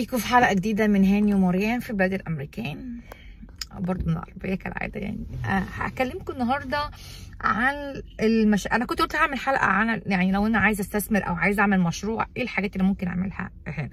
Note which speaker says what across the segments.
Speaker 1: بيكم في حلقة جديدة من هاني ومريان في بلاد الأمريكان برضه من العربية كالعادة يعني آه، هكلمكم النهاردة عن المش... أنا كنت قلت هعمل حلقة عن يعني لو أنا عايزة أستثمر أو عايزة أعمل مشروع إيه الحاجات اللي ممكن أعملها هنا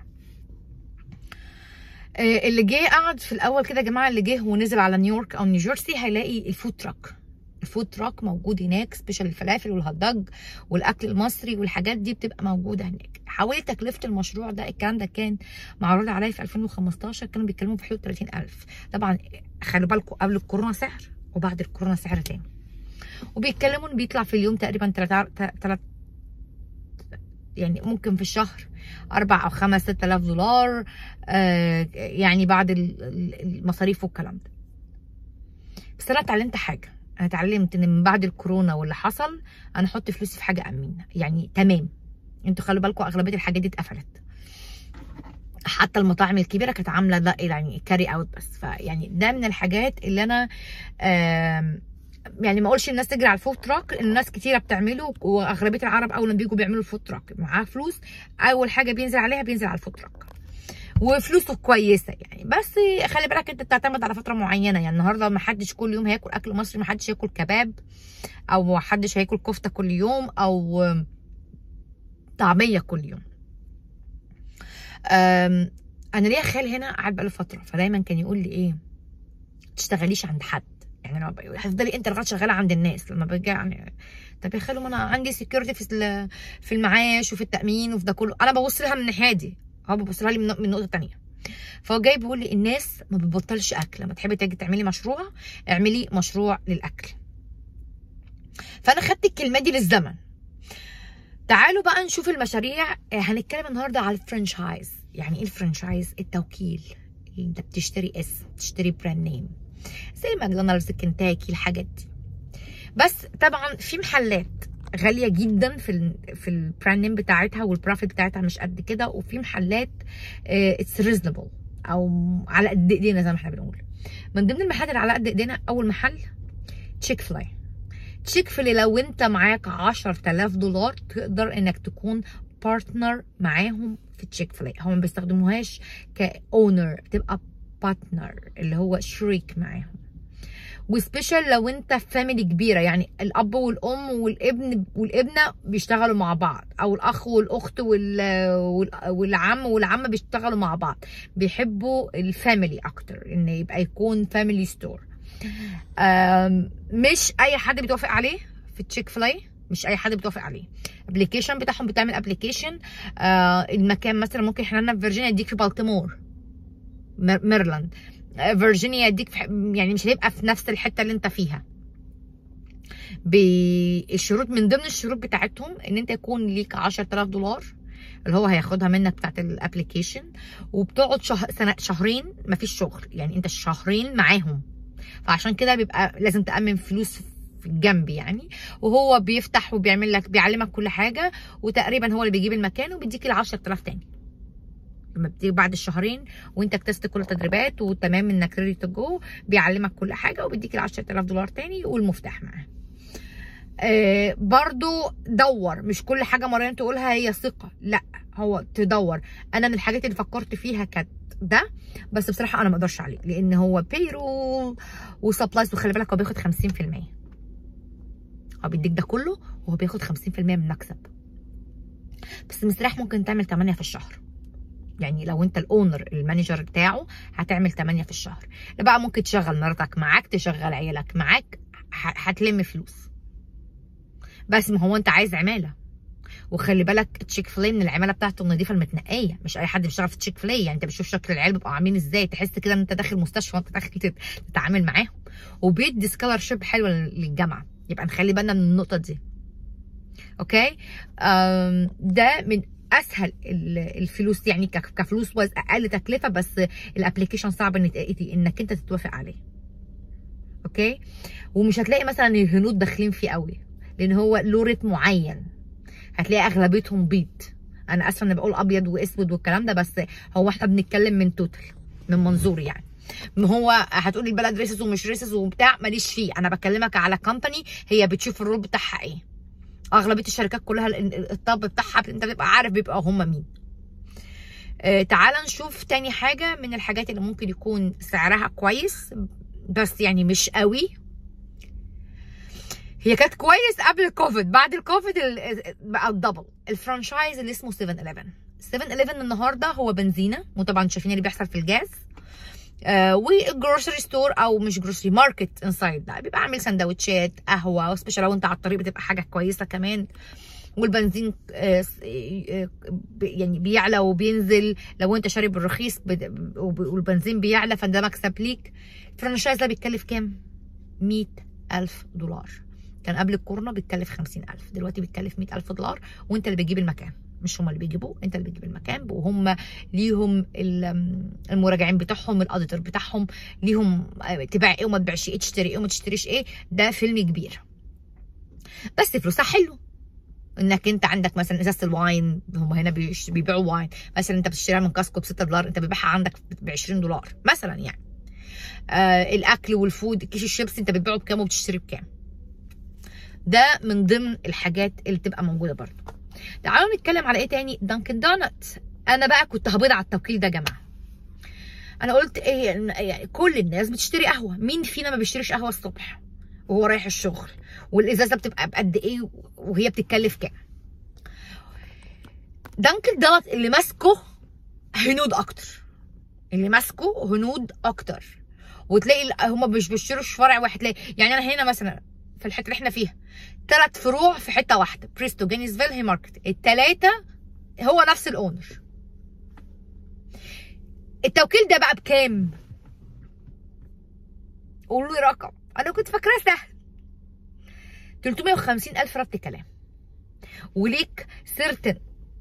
Speaker 1: آه، اللي جه قعد في الأول كده يا جماعة اللي جه ونزل على نيويورك أو نيوجيرسي هيلاقي الفود تراك الفود تراك موجود هناك سبيشال الفلافل والهوت دوج والاكل المصري والحاجات دي بتبقى موجوده هناك حوالي تكلفه المشروع ده الكلام ده كان معروض عليا في 2015 كانوا بيتكلموا في حدود 30000 طبعا خلوا بالكم قبل الكورونا سعر وبعد الكورونا سعر تاني وبيتكلموا ان بيطلع في اليوم تقريبا 3 يعني ممكن في الشهر أربع أو خمس ست آلاف دولار آه يعني بعد المصاريف والكلام ده بس أنا اتعلمت حاجة انا اتعلمت ان من بعد الكورونا واللي حصل انا احط فلوسي في حاجه امنه يعني تمام انتوا خلوا بالكم اغلبيه الحاجات دي اتقفلت حتى المطاعم الكبيره كانت عامله ده يعني كاري اوت بس فيعني ده من الحاجات اللي انا يعني ما اقولش الناس تجري على الفود تراك الناس كتيره بتعمله واغلبيه العرب اول ما بيجوا بيعملوا الفود تراك معاه فلوس اول حاجه بينزل عليها بينزل على الفود تراك وفلوسه كويسه يعني بس خلي بالك انت بتعتمد على فتره معينه يعني النهارده ما حدش كل يوم هياكل اكل مصري ما حدش هياكل كباب او ما حدش هياكل كفته كل يوم او طعميه كل يوم انا ليا خال هنا قاعد بقاله فتره فدايما كان يقول لي ايه تشتغليش عند حد يعني لما هتفضلي انت لغايه شغاله عند الناس لما باجي يعني طب يا خالو ما انا عندي سكيورتي في في المعاش وفي التامين وفي ده كله انا ببص لها من الناحيه دي هو بيبص لها لي من نقطه ثانيه فهو جاي بيقول لي الناس ما بتبطلش اكل لما تحبي تيجي تعملي مشروع اعملي مشروع للاكل فانا خدت الكلمه دي للزمن تعالوا بقى نشوف المشاريع هنتكلم النهارده على الفرنشايز يعني ايه الفرنشايز التوكيل انت بتشتري اسم بتشتري براند نيم زي ماكدونالدز كنتاكي الحاجات دي بس طبعا في محلات غاليه جدا في ال في البراند نيم بتاعتها والبروفيت بتاعتها مش قد كده وفي محلات اتس ريزونبل او على قد ايدينا زي ما احنا بنقول من ضمن المحلات اللي على قد ايدينا اول محل تشيك فلاي تشيك فلاي لو انت معاك 10000 دولار تقدر انك تكون بارتنر معاهم في تشيك فلاي هم ما بيستخدموهاش كاونر بتبقى بارتنر اللي هو شريك معاهم وسبيشال لو انت في فاميلي كبيره يعني الاب والام والابن والابنه بيشتغلوا مع بعض او الاخ والاخت والعم والعمه بيشتغلوا مع بعض بيحبوا الفاميلي اكتر ان يبقى يكون فاميلي ستور مش اي حد بيتوافق عليه في تشيك فلاي مش اي حد بيتوافق عليه ابلكيشن بتاعهم بتعمل ابلكيشن آه المكان مثلا ممكن احنا لنا في فيرجينيا يديك في بالتيمور ميرلاند فيرجينيا يديك يعني مش هيبقى في نفس الحته اللي انت فيها بالشروط من ضمن الشروط بتاعتهم ان انت يكون ليك 10000 دولار اللي هو هياخدها منك بتاعت الابلكيشن وبتقعد شه... سنة شهرين مفيش شغل يعني انت شهرين معاهم فعشان كده بيبقى لازم تامن فلوس في الجنب يعني وهو بيفتح وبيعمل لك بيعلمك كل حاجه وتقريبا هو اللي بيجيب المكان وبيديك ال 10000 تاني لما بتيجي بعد الشهرين وانت اكتست كل التدريبات وتمام انك ريدي تو جو بيعلمك كل حاجه وبيديك ال 10000 دولار تاني والمفتاح معاه آه برضو دور مش كل حاجه مريم تقولها هي ثقه لا هو تدور انا من الحاجات اللي فكرت فيها كانت ده بس بصراحه انا ما اقدرش عليه لان هو بيرول وسبلايز وخلي بالك هو بياخد 50% هو بيديك ده كله وهو بياخد 50% من المكسب بس مستريح ممكن تعمل 8 في الشهر يعني لو انت الاونر المانجر بتاعه هتعمل 8 في الشهر بقى ممكن تشغل مراتك معاك تشغل عيالك معاك هتلم فلوس بس ما هو انت عايز عماله وخلي بالك تشيك فلاي من العماله بتاعته النظيفه المتنقيه مش اي حد بيشتغل في تشيك فلاي يعني انت بتشوف شكل العيال بيبقوا عاملين ازاي تحس كده ان انت داخل مستشفى وانت داخل تتعامل معاهم وبيدي سكولرشيب حلوه للجامعه يبقى نخلي بالنا من النقطه دي اوكي ده من اسهل الفلوس يعني كفلوس واز اقل تكلفه بس الابلكيشن صعب ان انك انت تتوافق عليه اوكي ومش هتلاقي مثلا الهنود داخلين فيه قوي لان هو له ريت معين هتلاقي اغلبيتهم بيض انا اسفه اني بقول ابيض واسود والكلام ده بس هو احنا بنتكلم من توتال من منظور يعني ما هو هتقولي البلد ريسس ومش ريسس وبتاع ماليش فيه انا بكلمك على كومباني هي بتشوف الرول بتاعها ايه اغلبيه الشركات كلها الطب بتاعها انت بتبقى عارف بيبقى هم مين آه تعال نشوف تاني حاجه من الحاجات اللي ممكن يكون سعرها كويس بس يعني مش قوي هي كانت كويس قبل الكوفيد بعد الكوفيد ال- بقى الدبل الفرانشايز اللي اسمه 7 11 7 11 النهارده هو بنزينه وطبعا شايفين اللي بيحصل في الجاز آه والجروسري ستور او مش جروسري ماركت انسايد لا بيبقى عامل سندوتشات قهوه وسبيشال لو انت على الطريق بتبقى حاجه كويسه كمان والبنزين آه، س- آه، ب- يعني بيعلى وبينزل لو انت شارب الرخيص بد- وب- والبنزين بيعلى فده مكسب ليك الفرانشايز ده بيتكلف كام؟ 100 ألف دولار كان قبل الكورونا بيتكلف 50 ألف دلوقتي بيتكلف 100 ألف دولار وانت اللي بتجيب المكان مش هم اللي بيجيبوه انت اللي بتجيب المكان وهم ليهم ال- المراجعين بتاعهم الاديتور بتاعهم ليهم آه، تبيع ايه وما تبيعش ايه تشتري ايه وما تشتريش ايه ده فيلم كبير بس فلوسها حلو انك انت عندك مثلا ازازه الواين هم هنا بيش- بيبيعوا واين مثلا انت بتشتريها من كاسكو ب 6 دولار انت بتبيعها عندك ب 20 دولار مثلا يعني آه الاكل والفود كيس الشيبس انت بتبيعه بكام وبتشتري بكام ده من ضمن الحاجات اللي تبقى موجوده برضه تعالوا نتكلم على ايه تاني دانكن دونت انا بقى كنت هبيض على التوكيل ده يا جماعه انا قلت ايه يعني كل الناس بتشتري قهوه مين فينا ما بيشتريش قهوه الصبح وهو رايح الشغل والازازه بتبقى بقد ايه وهي بتتكلف كام دانكن دونت اللي ماسكه هنود اكتر اللي ماسكه هنود اكتر وتلاقي هم مش بيشتروا في فرع واحد تلاقي يعني انا هنا مثلا في الحته اللي احنا فيها ثلاث فروع في حته واحده بريستو جينيسفيل هي ماركت الثلاثه هو نفس الاونر التوكيل ده بقى بكام قولوا لي رقم انا كنت فاكراه سهل 350 الف ربط كلام وليك سيرتن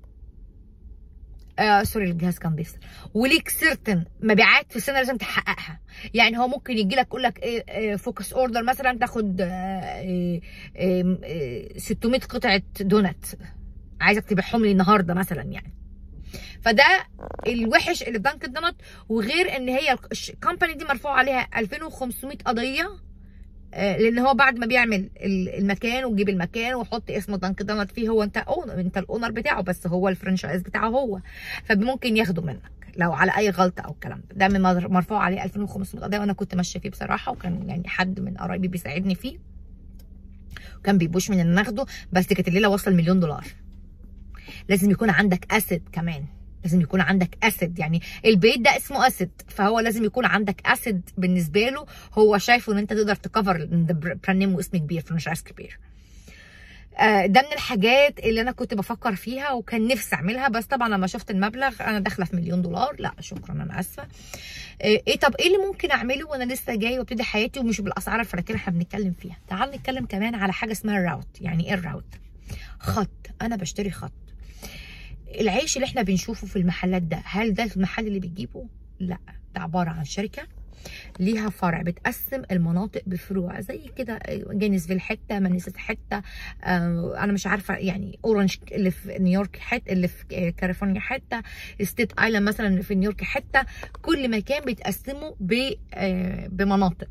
Speaker 1: آه سوري الجهاز كان بيفصل وليك سيرتن مبيعات في السنه لازم تحققها يعني هو ممكن يجي لك يقول لك إيه فوكس اوردر مثلا تاخد آه، إيه إيه إيه 600 قطعه دونات عايزك تبيعهم لي النهارده مثلا يعني فده الوحش اللي في دانكن دونت وغير ان هي الكومباني دي مرفوع عليها 2500 قضيه آه، لان هو بعد ما بيعمل ال- المكان ويجيب المكان ويحط اسم دانكن دونت فيه هو انت اونر انت الاونر بتاعه بس هو الفرنشايز بتاعه هو فممكن ياخده منك لو على اي غلطه او الكلام ده ده من مر- مرفوع عليه 2500 قضيه وانا كنت ماشيه فيه بصراحه وكان يعني حد من قرايبي بيساعدني فيه وكان بيبوش من ان ناخده بس كانت الليله واصله مليون دولار لازم يكون عندك اسيد كمان لازم يكون عندك اسيد يعني البيت ده اسمه اسيد فهو لازم يكون عندك اسيد بالنسبه له هو شايفه ان انت تقدر تكفر براند نيم واسم كبير فرانشايز كبير آه، ده من الحاجات اللي انا كنت بفكر فيها وكان نفسي اعملها بس طبعا لما شفت المبلغ انا داخله في مليون دولار لا شكرا انا اسفه آه، ايه طب ايه اللي ممكن اعمله وانا لسه جاي وابتدي حياتي ومش بالاسعار الفلكيه اللي احنا بنتكلم فيها تعال نتكلم كمان على حاجه اسمها الراوت يعني ايه الراوت خط انا بشتري خط العيش اللي احنا بنشوفه في المحلات ده هل ده المحل اللي بتجيبه لا ده عباره عن شركه ليها فرع بتقسم المناطق بفروع زي كده جينيسفيل حته مانيسس حته آه انا مش عارفه يعني اورنج اللي في نيويورك حته اللي في كاليفورنيا حته ستيت ايلاند مثلا اللي في نيويورك حته كل مكان بيتقسموا ب آه بمناطق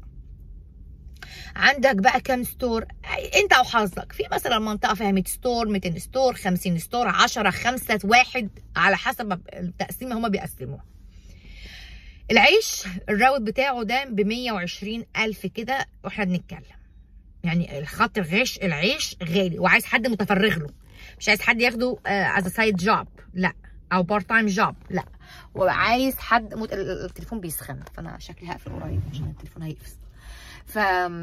Speaker 1: عندك بقى كام ستور انت وحظك في مثلا منطقه فيها 100 ستور 200 ستور 50 ستور 10 5 واحد على حسب التقسيمه هما بيقسموها العيش الراوت بتاعه ده ب 120 الف كده واحنا بنتكلم يعني الخط الغش العيش غالي وعايز حد متفرغ له مش عايز حد ياخده از سايد جوب لا او بارت تايم جوب لا وعايز حد مت... التليفون بيسخن فانا شكلي هقفل قريب عشان التليفون هيقفل ف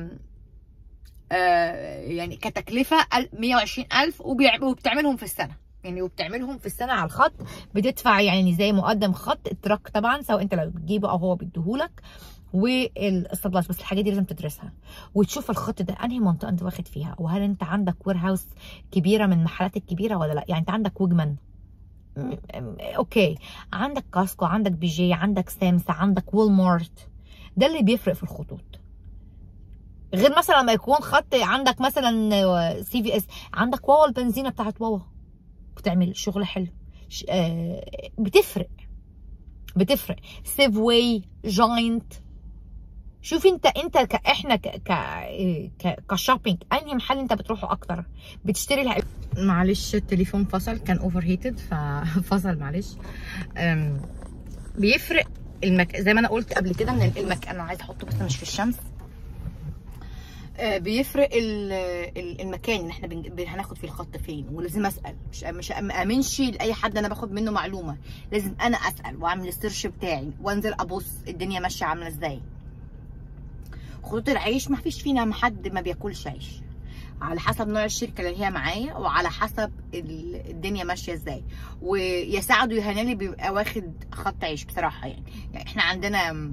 Speaker 1: آه يعني كتكلفه 120000 وبيع... وبتعملهم في السنه يعني وبتعملهم في السنه على الخط بتدفع يعني زي مقدم خط التراك طبعا سواء انت لو بتجيبه او هو بيديهولك والسبلاس بس الحاجات دي لازم تدرسها وتشوف الخط ده انهي منطقه انت واخد فيها وهل انت عندك وير هاوس كبيره من المحلات الكبيره ولا لا يعني انت عندك وجمان اوكي عندك كاسكو عندك بي جي عندك سامس عندك وول مارت ده اللي بيفرق في الخطوط غير مثلا لما يكون خط عندك مثلا سي في اس عندك واوا البنزينه بتاعت واوا بتعمل شغل حلو بتفرق بتفرق سيف واي جاينت شوف انت انت ك... احنا ك... ك... ك... كشوبينج انهي محل انت بتروحه اكتر بتشتري الح... معلش التليفون فصل كان اوفر هيتد ففصل معلش أم... بيفرق المك... زي ما انا قلت قبل كده ان المك... انا عايزه احطه بس مش في الشمس آه، بيفرق ال- ال- المكان اللي احنا بن- بن- هناخد فيه الخط فين ولازم اسال مش مش ما امنش لاي حد انا باخد منه معلومه لازم انا اسال واعمل السيرش بتاعي وانزل ابص الدنيا ماشيه عامله ازاي خطوط العيش ما فيش فينا حد ما بياكلش عيش على حسب نوع الشركه اللي هي معايا وعلى حسب ال- الدنيا ماشيه ازاي ويا سعد ويا هنالي بيبقى واخد خط عيش بصراحه يعني, يعني احنا عندنا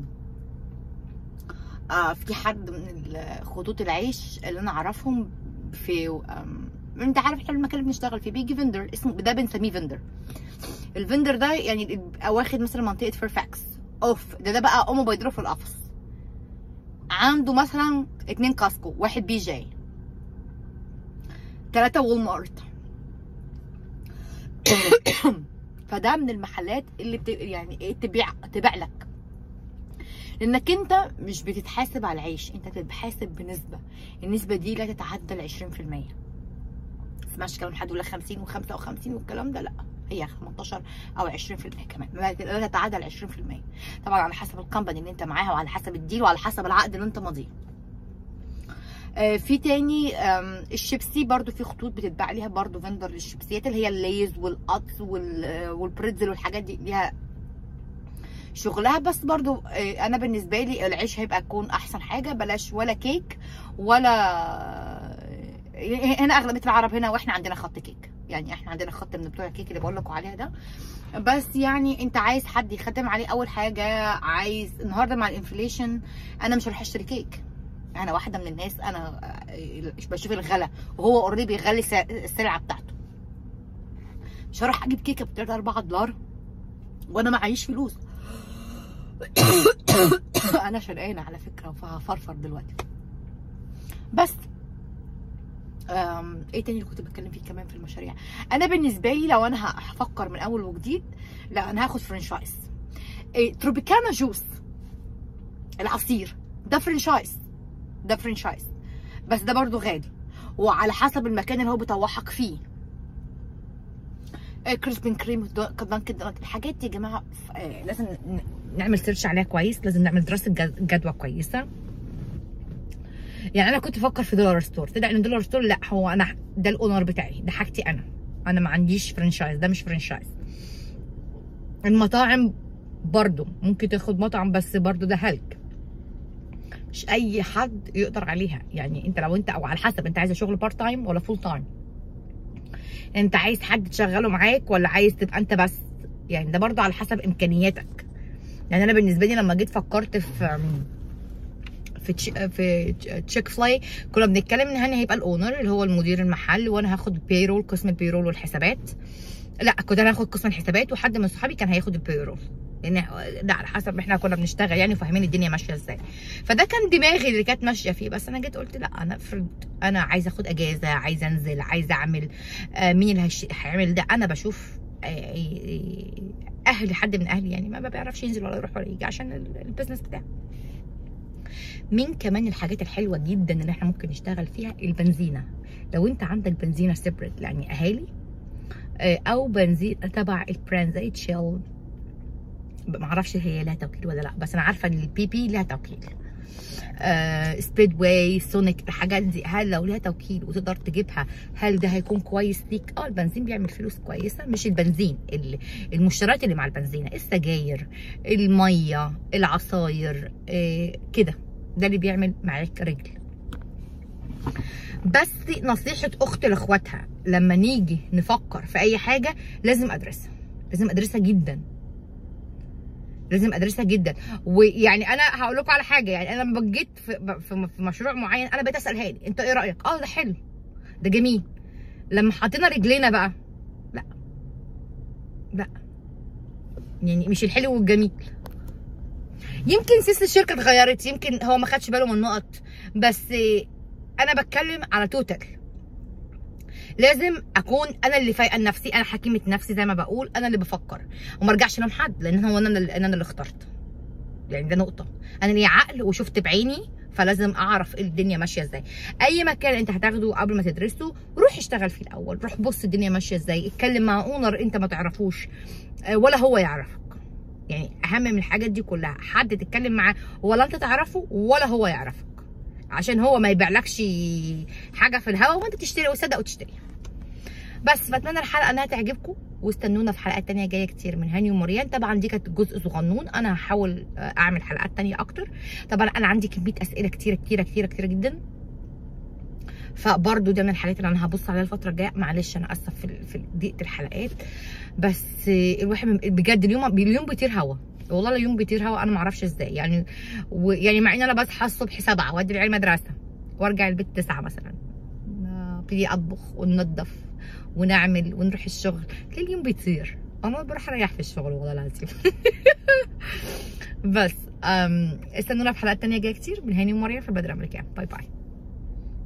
Speaker 1: آه في حد من ال- خطوط العيش اللي انا اعرفهم في آم، انت عارف احنا المكان اللي بنشتغل فيه بيجي فندر اسمه ده بنسميه فندر الفندر ده يعني بيبقى واخد مثلا منطقه فيرفاكس اوف ده ده بقى امه بيضرب في القفص عنده مثلا اتنين كاسكو واحد بي جي تلاتة وول مارت فده من المحلات اللي بت... يعني ايه تبيع تبيع لك لانك انت مش بتتحاسب على العيش انت بتتحاسب بنسبه النسبه دي لا تتعدى ال 20% ما تسمعش كلام حد يقول لك 50 و55 والكلام ده لا هي 15 او 20% كمان ما لا تتعدى ال 20% طبعا على حسب الكومباني اللي انت معاها وعلى حسب الديل وعلى حسب العقد اللي انت ماضيه آه، في تاني آم، الشيبسي برضو في خطوط بتتباع عليها برضو فندر للشيبسيات اللي هي الليز والقطس وال- آه، والبريتزل والحاجات دي ليها شغلها بس برضو آه، انا بالنسبه لي العيش هيبقى يكون احسن حاجه بلاش ولا كيك ولا هنا اغلبيه العرب هنا واحنا عندنا خط كيك يعني احنا عندنا خط من بتوع الكيك اللي بقول لكم عليها ده بس يعني انت عايز حد يختم عليه اول حاجه عايز النهارده مع الانفليشن انا مش هروح اشتري كيك انا واحده من الناس انا آه، بشوف الغلا وهو اوريدي بيغلي سع- السلعه بتاعته مش هروح اجيب كيكه ب 3 4 دولار وانا معيش فلوس انا شرقانه على فكره وهفرفر دلوقتي بس أم، ايه تاني اللي كنت بتكلم فيه كمان في المشاريع انا بالنسبه لي لو انا هفكر من اول وجديد لا انا هاخد فرنشايز إيه تروبيكانا جوس العصير ده فرنشايز ده فرنشايز بس ده برضو غالي وعلى حسب المكان اللي هو بيطوحك فيه آه، كريسبين كريم دانكن دونات الحاجات دي يا جماعه ف- آه، لازم ن- نعمل سيرش عليها كويس لازم نعمل دراسه جد- جدوى كويسه يعني انا كنت بفكر في دولار ستور طلع ان دولار ستور لا هو انا ده الاونر بتاعي ده حاجتي انا انا ما عنديش فرنشايز ده مش فرنشايز المطاعم برضو ممكن تاخد مطعم بس برضو ده هلك مش اي حد يقدر عليها يعني انت لو انت او على حسب انت عايزه شغل بارت تايم ولا فول تايم انت عايز حد تشغله معاك ولا عايز تبقى انت بس يعني ده برضو على حسب امكانياتك يعني انا بالنسبه لي لما جيت فكرت في في تش... في تشيك فلاي كنا بنتكلم ان هاني هيبقى الاونر اللي هو المدير المحل وانا هاخد البيرول قسم البيرول والحسابات لا كنت انا هاخد قسم الحسابات وحد من صحابي كان هياخد البيرول لان لا على حسب احنا كنا بنشتغل يعني وفاهمين الدنيا ماشيه ازاي فده كان دماغي اللي كانت ماشيه فيه بس انا جيت قلت لا انا افرض انا عايزه اخد اجازه عايزه انزل عايزه اعمل آه مين اللي هيش- هيعمل ده انا بشوف آه، آه، اهلي حد من اهلي يعني ما بيعرفش ينزل ولا يروح ولا يجي عشان ال- البيزنس بتاعه من كمان الحاجات الحلوه جدا اللي احنا ممكن نشتغل فيها البنزينه لو انت عندك بنزينه سيبريت يعني اهالي آه، او بنزين تبع البراند زي تشيل معرفش هي لها توكيل ولا لا بس انا عارفه ان البي بي لها توكيل آه سبيد واي سونيك الحاجات دي هل لو لها توكيل وتقدر تجيبها هل ده هيكون كويس ليك اه البنزين بيعمل فلوس كويسه مش البنزين ال- المشتريات اللي مع البنزينه السجاير الميه العصاير آه كده ده اللي بيعمل معاك رجل بس نصيحة أخت لإخواتها لما نيجي نفكر في أي حاجة لازم أدرسها لازم أدرسها جدا لازم أدرسها جدا ويعني أنا هقول لكم على حاجة يعني أنا لما جيت في, في, في مشروع معين أنا بقيت أسأل هاني أنت إيه رأيك؟ أه ده حلو ده جميل لما حطينا رجلينا بقى لا لا يعني مش الحلو والجميل يمكن سياسه الشركه اتغيرت يمكن هو ما خدش باله من النقط بس انا بتكلم على توتال لازم اكون انا اللي فايقه نفسي انا حكيمه نفسي زي ما بقول انا اللي بفكر وما ارجعش لهم حد لان هو انا اللي انا اللي اخترت يعني ده نقطه انا ليا عقل وشفت بعيني فلازم اعرف الدنيا ماشيه ازاي اي مكان انت هتاخده قبل ما تدرسه روح اشتغل فيه الاول روح بص الدنيا ماشيه ازاي اتكلم مع اونر انت ما تعرفوش آه، ولا هو يعرفك يعني اهم من الحاجات دي كلها حد تتكلم معاه ولا انت تعرفه ولا هو يعرفك عشان هو ما يبيعلكش حاجه في الهوا وانت تشتري وتصدق وتشتري بس بتمنى الحلقه انها تعجبكم واستنونا في حلقات تانية جايه كتير من هاني ومريان طبعا دي كانت جزء صغنون انا هحاول آه، اعمل حلقات تانية اكتر طبعا انا عندي كميه اسئله كتيره كتيره كتيره كتيره جدا فبرضه ده من الحاجات اللي انا هبص عليها الفتره الجايه معلش انا اسف في ال- في ضيقه الحلقات بس آه، الواحد من- بجد اليوم اليوم بيطير هوا والله اليوم بيطير هوا انا ما اعرفش ازاي يعني ويعني مع ان انا بصحى الصبح سبعة وادي العيال مدرسه وارجع البيت تسعة مثلا ابتدي اطبخ وننظف ونعمل ونروح الشغل تلاقي اليوم بيطير انا بروح اريح في الشغل والله العظيم بس أم، استنونا في حلقات تانية جايه كتير من هاني ومريم في البدر الامريكان باي باي